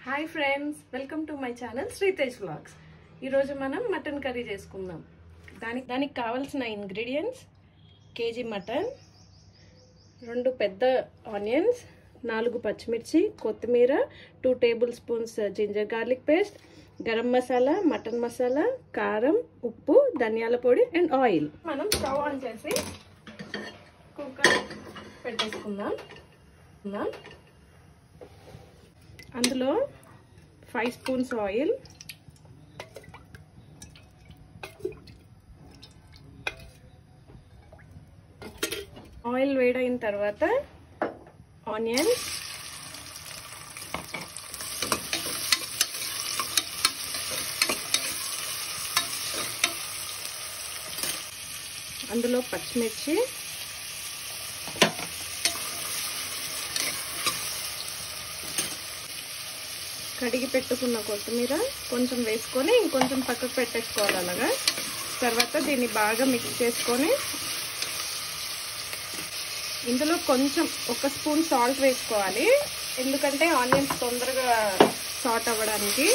Hi friends welcome to my channel Sreetej vlogs ఈరోజు మనం mutton curry చేసుకుందాం దానికి దానికి కావాల్సిన ఇంగ్రీడియంట్స్ కేజీ మటన్ రెండు పెద్ద ఆనియన్స్ నాలుగు పచ్చిమిర్చి కొత్తిమీర two tablespoons ginger garlic paste garam masala mutton masala కారం ఉప్పు ధనియాల పొడి అండ్ ఆయిల్ మనం స్టవ్ ఆన్ చేసి కుక్కర్ పెట్టేసుకుందాం ఉందాం. అందులో ఫైవ్ స్పూన్స్ ఆయిల్ ఆయిల్ వేడైన తర్వాత ఆనియన్స్ అందులో పచ్చిమిర్చి కడిగి పెట్టుకున్న కొత్తిమీర కొంచెం వేసుకొని ఇంకొంచెం పక్కకు పెట్టేసుకోవాలి అలాగా తర్వాత దీన్ని బాగా మిక్స్ చేసుకొని ఇందులో కొంచెం ఒక స్పూన్ సాల్ట్ వేసుకోవాలి ఎందుకంటే ఆనియన్స్ తొందరగా సాట్ అవ్వడానికి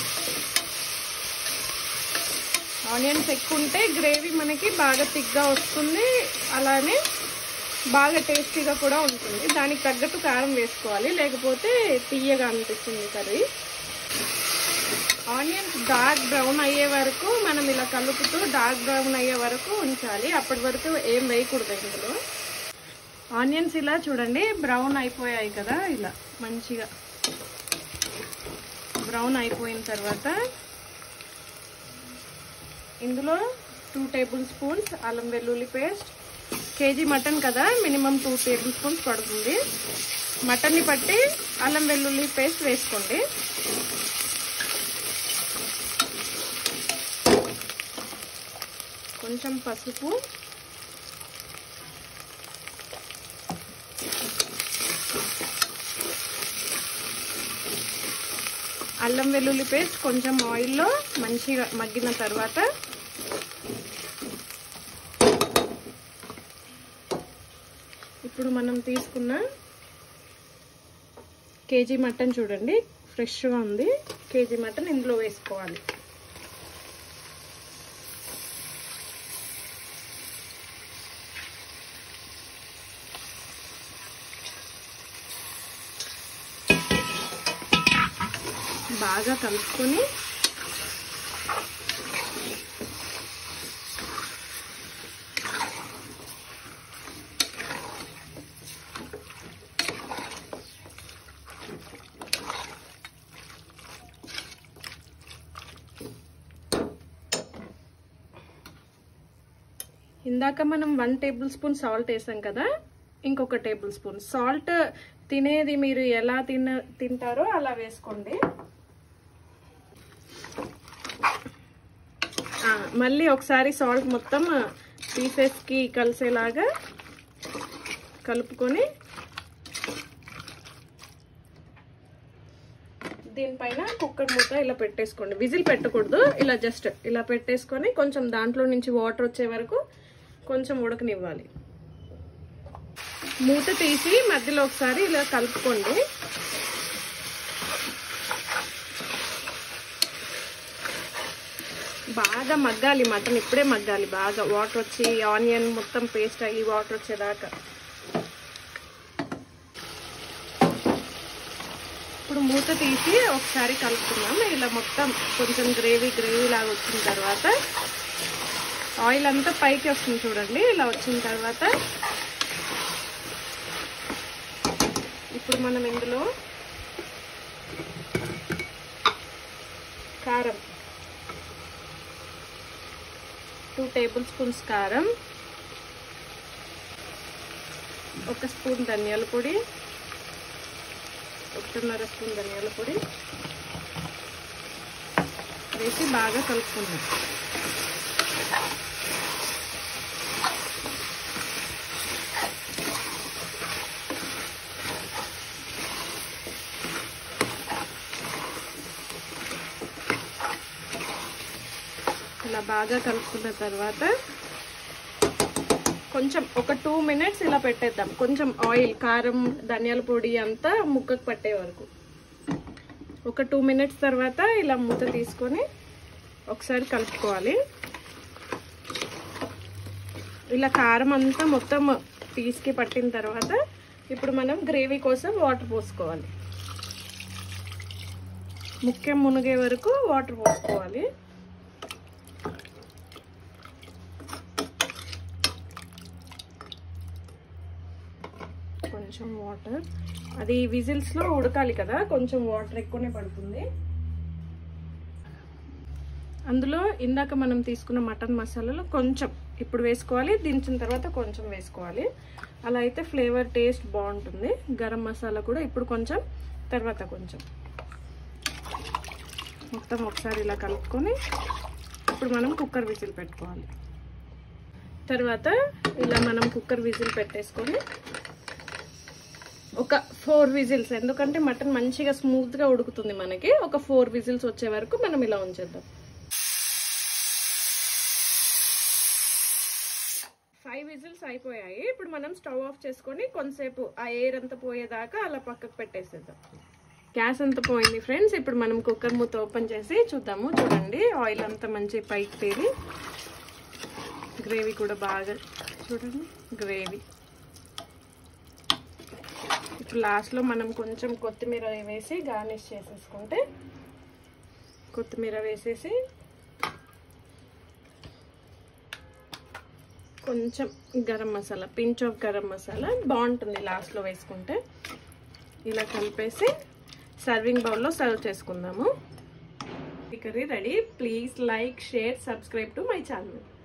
ఆనియన్స్ ఎక్కువ ఉంటే గ్రేవీ మనకి బాగా థిక్గా వస్తుంది అలానే బాగా టేస్టీగా కూడా ఉంటుంది దానికి తగ్గట్టు కారం వేసుకోవాలి లేకపోతే తీయగా అనిపిస్తుంది కర్రీ ఆనియన్స్ డార్క్ బ్రౌన్ అయ్యే వరకు మనం ఇలా కలుపుతూ డార్క్ బ్రౌన్ అయ్యే వరకు ఉంచాలి అప్పటి వరకు ఏం వేయకూడదు ఇందులో ఆనియన్స్ ఇలా చూడండి బ్రౌన్ అయిపోయాయి కదా ఇలా మంచిగా బ్రౌన్ అయిపోయిన తర్వాత ఇందులో టూ టేబుల్ స్పూన్స్ అల్లం వెల్లుల్లి పేస్ట్ కేజీ మటన్ కదా మినిమం టూ టేబుల్ స్పూన్స్ పడుతుంది మటన్ని పట్టి అల్లం వెల్లుల్లి పేస్ట్ వేసుకోండి కొంచెం పసుపు అల్లం వెల్లుల్లి పేస్ట్ కొంచెం ఆయిల్లో మంచిగా మగ్గిన తర్వాత ఇప్పుడు మనం తీసుకున్న కేజీ మటన్ చూడండి ఫ్రెష్గా ఉంది కేజీ మటన్ ఇందులో వేసుకోవాలి బాగా కలుపుకొని ఇందాక మనం వన్ టేబుల్ స్పూన్ సాల్ట్ వేసాం కదా ఇంకొక టేబుల్ స్పూన్ సాల్ట్ తినేది మీరు ఎలా తిన తింటారో అలా వేసుకోండి మళ్ళీ ఒకసారి సాల్ట్ మొత్తం పీసెస్కి కలిసేలాగా కలుపుకొని దీనిపైన కుక్కర్ మూత ఇలా పెట్టేసుకోండి విజిల్ పెట్టకూడదు ఇలా జస్ట్ ఇలా పెట్టేసుకొని కొంచెం దాంట్లో నుంచి వాటర్ వచ్చే వరకు కొంచెం ఉడకనివ్వాలి మూత తీసి మధ్యలో ఒకసారి ఇలా కలుపుకోండి బాగా మగ్గాలి మటన్ ఇప్పుడే మగ్గాలి బాగా వాటర్ వచ్చి ఆనియన్ మొత్తం పేస్ట్ అయ్యి వాటర్ వచ్చేదాకా ఇప్పుడు మూత తీసి ఒకసారి కలుపుకున్నాం ఇలా మొత్తం కొంచెం గ్రేవీ గ్రేవీ లాగా వచ్చిన తర్వాత ఆయిల్ అంతా పైకి వస్తుంది చూడండి ఇలా వచ్చిన తర్వాత ఇప్పుడు మనం ఇందులో కారం టూ టేబుల్ స్పూన్స్ కారం ఒక స్పూన్ ధనియాల పొడి ఒకటిన్నర స్పూన్ ధనియాల పొడి వేసి బాగా కలుపుకుందాం ఇలా బాగా కలుపుకున్న తర్వాత కొంచెం ఒక టూ మినిట్స్ ఇలా పెట్టేద్దాం కొంచెం ఆయిల్ కారం ధనియాల పొడి అంతా ముక్కకు పట్టే వరకు ఒక టూ మినిట్స్ తర్వాత ఇలా మూత తీసుకొని ఒకసారి కలుపుకోవాలి ఇలా కారం అంతా మొత్తం పీస్కి పట్టిన తర్వాత ఇప్పుడు మనం గ్రేవీ కోసం వాటర్ పోసుకోవాలి ముఖ్యం మునిగే వరకు వాటర్ పోసుకోవాలి కొంచెం వాటర్ అది విజిల్స్లో ఉడకాలి కదా కొంచెం వాటర్ ఎక్కువనే పడుతుంది అందులో ఇందాక మనం తీసుకున్న మటన్ మసాలాలో కొంచెం ఇప్పుడు వేసుకోవాలి దించిన తర్వాత కొంచెం వేసుకోవాలి అలా అయితే ఫ్లేవర్ టేస్ట్ బాగుంటుంది గరం మసాలా కూడా ఇప్పుడు కొంచెం తర్వాత కొంచెం మొత్తం ఒకసారి ఇలా కలుపుకొని ఇప్పుడు మనం కుక్కర్ విజిల్ పెట్టుకోవాలి తర్వాత ఇలా మనం కుక్కర్ విజిల్ పెట్టేసుకొని ఒక ఫోర్ విజిల్స్ ఎందుకంటే మటన్ మంచిగా స్మూత్గా ఉడుకుతుంది మనకి ఒక ఫోర్ విజిల్స్ వచ్చే వరకు మనం ఇలా ఉంచేద్దాం ఫైవ్ విజిల్స్ అయిపోయాయి ఇప్పుడు మనం స్టవ్ ఆఫ్ చేసుకొని కొంతసేపు ఆ ఎయిర్ అంతా పోయేదాకా అలా పక్కకు పెట్టేసేద్దాం గ్యాస్ అంతా పోయింది ఫ్రెండ్స్ ఇప్పుడు మనం కుక్కర్ మూత ఓపెన్ చేసి చూద్దాము చూడండి ఆయిల్ అంతా మంచి పైకి తేలి గ్రేవీ కూడా బాగా చూడండి గ్రేవీ ఇప్పుడు లాస్ట్లో మనం కొంచెం కొత్తిమీర వేసి గార్నిష్ చేసేసుకుంటే కొత్తిమీర వేసేసి కొంచెం గరం మసాలా పించ్ ఆఫ్ గరం మసాలా బాగుంటుంది లాస్ట్లో వేసుకుంటే ఇలా కలిపేసి సర్వింగ్ బౌల్లో సర్వ్ చేసుకుందాము ఈ curry ready please like share subscribe to my channel